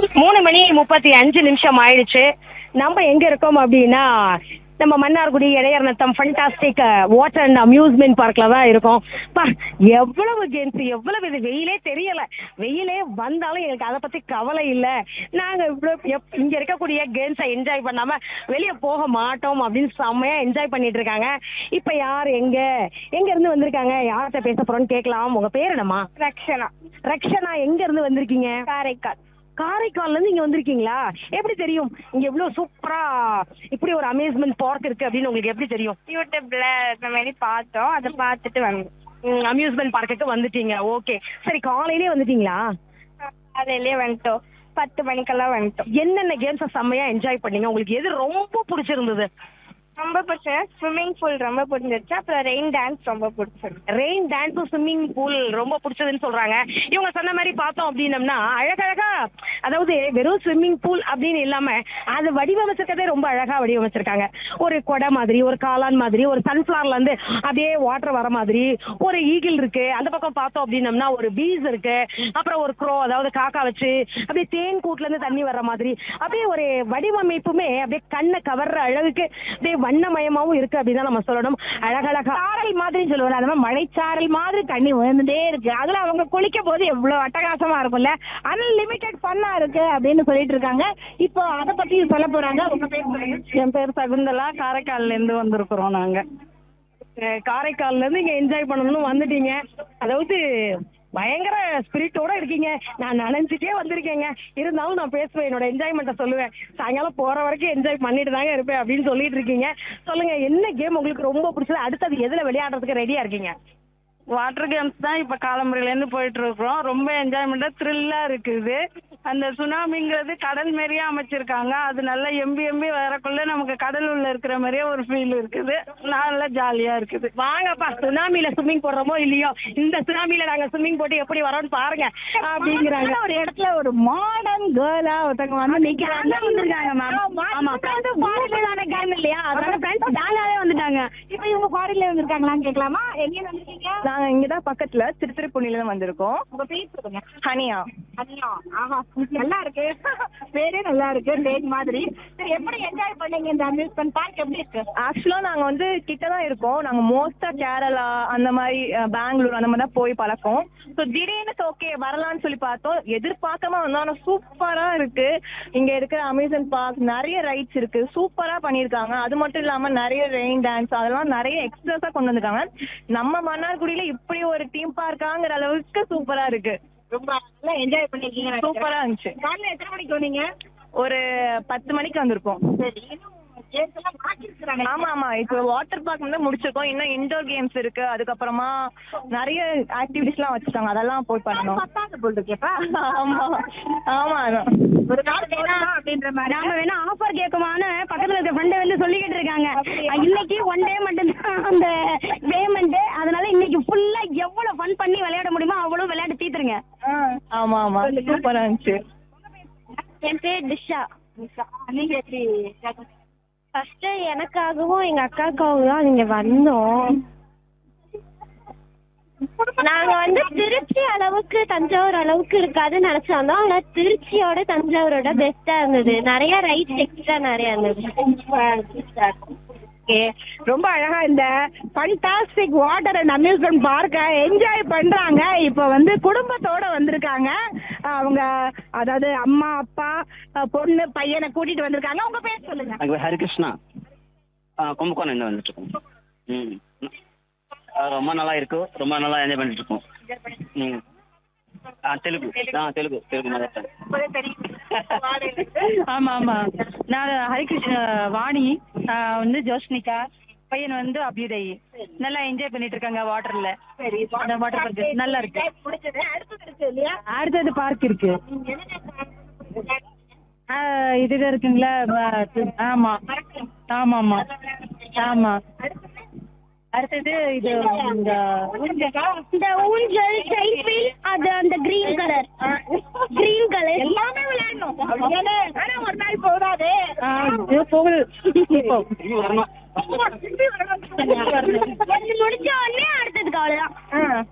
மூணு மணி முப்பத்தி அஞ்சு நிமிஷம் ஆயிடுச்சு நம்ம எங்க இருக்கோம் அப்படின்னா நம்ம Mannargudi Idaiyar Nattham fantastic water and amusement பார்க்ல தான் இருக்கோம் பா எவ்வளவு கேம்ஸ் எவ்வளவு இது வெயிலே தெரியல வெயிலே வந்தாலும் எனக்கு அதை பத்தி கவலை இல்ல நாங்க இவ்வளவு எப்- இங்க இருக்கக்கூடிய கேம்ஸை என்ஜாய் பண்ணாம வெளியே போக மாட்டோம் அப்படின்னு செம்மையா என்ஜாய் பண்ணிட்டு இருக்காங்க இப்ப யார் எங்க எங்க இருந்து வந்திருக்காங்க யார்கிட்ட பேச போறோம்னு கேட்கலாம் உங்க பேர் என்னம்மா ரக்ஷனா ரக்ஷனா எங்க இருந்து வந்திருக்கீங்க காரைக்கால் காரைக்கால்ல இருந்து இங்க வந்திருக்கீங்களா எப்படி தெரியும் இங்க எவ்வளவு சூப்பரா இப்படி ஒரு அமேஸ்மெண்ட் பார்க் இருக்கு அப்படின்னு உங்களுக்கு எப்படி தெரியும் யூடியூப்ல இந்த மாதிரி பார்த்தோம் அதை பார்த்துட்டு வந்தோம் அம்யூஸ்மெண்ட் பார்க்குக்கு வந்துட்டீங்க ஓகே சரி காலையிலே வந்துட்டீங்களா காலையிலேயே வந்துட்டோம் பத்து மணிக்கெல்லாம் வந்துட்டோம் என்னென்ன கேம்ஸை செம்மையா என்ஜாய் பண்ணீங்க உங்களுக்கு எது ரொம்ப பிடிச்சிருந்தது ரொம்ப பிடிச்சது ஸ்விம்மிங் பூல் ரொம்ப பிடிச்சிருச்சு அப்புறம் ரெயின் டான்ஸ் ரொம்ப பிடிச்சிருக்கு ரெயின் டான்ஸும் ஸ்விம்மிங் பூல் ரொம்ப பிடிச்சதுன்னு சொல்றாங்க இவங்க சொன்ன மாதிரி பார்த்தோம் அப்படின்னம்னா அழகழகா அதாவது வெறும் ஸ்விம்மிங் பூல் அப்படின்னு இல்லாம அது வடிவமைச்சிருக்கதே ரொம்ப அழகா வடிவமைச்சிருக்காங்க ஒரு கொடை மாதிரி ஒரு காளான் மாதிரி ஒரு சன்ஃபிளவர்ல இருந்து அப்படியே வாட்டர் வர மாதிரி ஒரு ஈகிள் இருக்கு அந்த பக்கம் பார்த்தோம் அப்படின்னம்னா ஒரு பீஸ் இருக்கு அப்புறம் ஒரு க்ரோ அதாவது காக்கா வச்சு அப்படியே தேன் கூட்டுல இருந்து தண்ணி வர்ற மாதிரி அப்படியே ஒரு வடிவமைப்புமே அப்படியே கண்ணை கவர்ற அளவுக்கு அப்படியே வண்ணமயமாவும் இருக்கு அப்படின்னு தான் நம்ம சொல்லணும் அழகழகா சாரல் மாதிரி சொல்லுவாங்க அந்த மாதிரி மழைச்சாரல் மாதிரி தண்ணி விழுந்துட்டே இருக்கு அதுல அவங்க குளிக்கும் போது எவ்வளவு அட்டகாசமா இருக்கும்ல அன்லிமிட்டெட் ஃபன்னா இருக்கு அப்படின்னு சொல்லிட்டு இருக்காங்க இப்போ அதை பத்தி சொல்ல போறாங்க உங்க பேர் சொல்லுங்க. என் பேர் சகுந்தலா காரைக்கால்ல இருந்து வந்திருக்கிறோம் நாங்க அஹ் காரைக்கால்ல இருந்து இங்க என்ஜாய் பண்ணணும்னு வந்துட்டீங்க அதாவது பயங்கர ஸ்பிரிட்டோட இருக்கீங்க நான் நனைஞ்சிட்டே வந்திருக்கேங்க இருந்தாலும் நான் பேசுவேன் என்னோட என்ஜாய்மெண்ட்டை சொல்லுவேன் சாயங்காலம் போற வரைக்கும் என்ஜாய் பண்ணிட்டு தாங்க இருப்பேன் அப்படின்னு சொல்லிட்டு இருக்கீங்க சொல்லுங்க என்ன கேம் உங்களுக்கு ரொம்ப பிடிச்சது அடுத்தது எதுல விளையாடுறதுக்கு ரெடியா இருக்கீங்க வாட்டர் கேம்ஸ் தான் இப்ப காலம்புரையிலேருந்து போயிட்டு இருக்கிறோம் ரொம்ப என்ஜாய்மெண்டா த்ரில்லா இருக்குது அந்த சுனாமிங்கிறது கடல் மாதிரியே அமைச்சிருக்காங்க அது நல்லா எம்பி எம்பி வரக்குள்ள நமக்கு கடல் உள்ள இருக்கிற மாதிரியே ஒரு ஃபீல் இருக்குது நல்லா ஜாலியா இருக்குது வாங்கப்பா சுனாமில ஸ்விம்மிங் போடுறோமோ இல்லையோ இந்த சுனாமில நாங்க ஸ்விம்மிங் போட்டு எப்படி வரோம்னு பாருங்க அப்படிங்கிறாங்க ஒரு இடத்துல ஒரு மாடர்ன் கேர்ளா ஒருத்தவங்க வந்து நிக்கிறாங்க வந்திருக்காங்க மேம் ஆமா ஃபாரின்ல கேம் இல்லையா அதனால ஃப்ரெண்ட்ஸ் தானாவே வந்துட்டாங்க இப்போ இவங்க ஃபாரின்ல வந்திருக்காங்களான்னு கேட்கலாமா எங்க வந்திருக்கீங்க நாங்க இங்கதான் பக்கத்துல திருத்திருப்புணில இருந்து வந்திருக்கோம் உங்க பேர் சொல்லுங்க ஹனியா அனியா ஆஹா நல்லா இருக்கு பேரே நல்லா இருக்கு டேட் மாதிரி சரி எப்படி என்ஜாய் பண்ணீங்க இந்த அம்யூஸ்மெண்ட் பார்க் எப்படி இருக்கு ஆக்சுவலா நாங்க வந்து கிட்ட தான் இருக்கோம் நாங்க மோஸ்டா கேரளா அந்த மாதிரி அஹ், பெங்களூர் அந்த மாதிரி தான் போய் பழக்கம் ஸோ திடீர்னு ஓகே வரலாம்னு சொல்லி பார்த்தோம் எதிர்பார்க்காம வந்தோம் ஆனா சூப்பரா இருக்கு இங்க இருக்கிற அமேசன் பார்க் நிறைய ரைட்ஸ் இருக்கு சூப்பரா பண்ணிருக்காங்க அது மட்டும் இல்லாம நிறைய ரெயின் டான்ஸ் அதெல்லாம் நிறைய எக்ஸ்ட்ராஸா கொண்டு வந்திருக்காங்க நம்ம மன்னார்குடியில இப்படி ஒரு தீம் பார்க்காங்கிற அளவுக்கு சூப்பரா இருக்கு ரொம்ப நல்லா என்ஜாய் பண்ணிருக்கீங்க சூப்பரா இருந்துச்சு காலையில எத்தனை மணிக்கு வந்தீங்க ஒரு பத்து மணிக்கு வந்திருக்கோம் சரி இன்னும் கேம்ஸ் எல்லாம் பாக்கி இருக்கிறாங்க ஆமா ஆமா இப்போ வாட்டர் பார்க் வந்து முடிச்சிருக்கோம் இன்னும் இன்டோர் கேம்ஸ் இருக்கு அதுக்கப்புறமா நிறைய ஆக்டிவிட்டிஸ் எல்லாம் வச்சிருக்காங்க அதெல்லாம் போய் பண்ணணும் பத்தாவது போல் இருக்கேப்பா ஆமா ஆமா அதான். ஒரு நாள் வேணாம் அப்படின்ற மாதிரி நாம வேணா ஆஃபர் கேட்குமான்னு பக்கத்துல இருக்க ஃப்ரெண்டை வந்து சொல்லிக்கிட்டு இருக்காங்க அஹ் இன்னைக்கு ஒன் டே மட்டும்தான் அந்த பேமெண்ட் அதனால இன்னைக்கு ஃபுல்லா எவ்வளவு ஃபன் பண்ணி விளையாட முடியுமோ அவ்வளவு விளையாட்டு தீத்துருங்க ஆமா ஆமா சூப்பரா இருந்துச்சு என் பேர் டிஷா நீங்க எப்படி ஃபர்ஸ்ட் எனக்காகவும் எங்க அக்காக்காகவும் தான் இங்க வந்தோம் நாங்க வந்து திருச்சி அளவுக்கு தஞ்சாவூர் அளவுக்கு இருக்காதுன்னு நினைச்சு வந்தோம் ஆனா திருச்சியோட தஞ்சாவூரோட பெஸ்டா இருந்தது நிறைய ரைட்ஸ் எக்ஸ்ட்ரா நிறைய இருந்தது ஓகே ரொம்ப அழகா இந்த ஃபண்டாஸ்டிக் வாட்டர் அண்ட் அம்யூஸ்மெண்ட் பார்க்க என்ஜாய் பண்றாங்க இப்போ வந்து குடும்பத்தோட வந்திருக்காங்க அவங்க அதாவது அம்மா அப்பா அஹ், பொண்ணு பையனை கூட்டிட்டு வந்திருக்காங்க உங்க பேர் சொல்லுங்க அங்கே ஹரிகிருஷ்ணா ஆ கும்பகோணம் இருந்து வந்துட்டு இருக்கோம் ம் ஆ, ரொம்ப நல்லா இருக்கு ரொம்ப நல்லா என்ஜாய் பண்ணிட்டு இருக்கோம் ம் ஆ தெலுங்கு ஆ தெலுங்கு தெலுங்கு மதர் ஆமா ஆமா நான் ஹரிகிருஷ்ண வாணி ஆஹ் வந்து ஜோஷ்னிகா பையன் வந்து அபியுதய் நல்லா என்ஜாய் பண்ணிட்டு இருக்காங்க வாட்டர்ல சரி அந்த வாட்டர் பார்க் நல்லா இருக்கு பிடிச்சது அடுத்தது இருக்கு இல்லையா அடுத்தது பார்க் இருக்கு ஆஹ் இதுல இருக்குங்களா ஆஹ் ஆமா ஆமா ஆமா ஆமா அடுத்தது இது இந்த இந்த ஊஞ்சல் சைக்கிள் அது அந்த கிரீன் கலர் கிரீன் கலர் எல்லாமே விளையாடணும் அப்படிதானே? ஆனா ஒரு நாள் போதாது ஆஹ் இது போகுது இப்போ திரும்பி வரணும்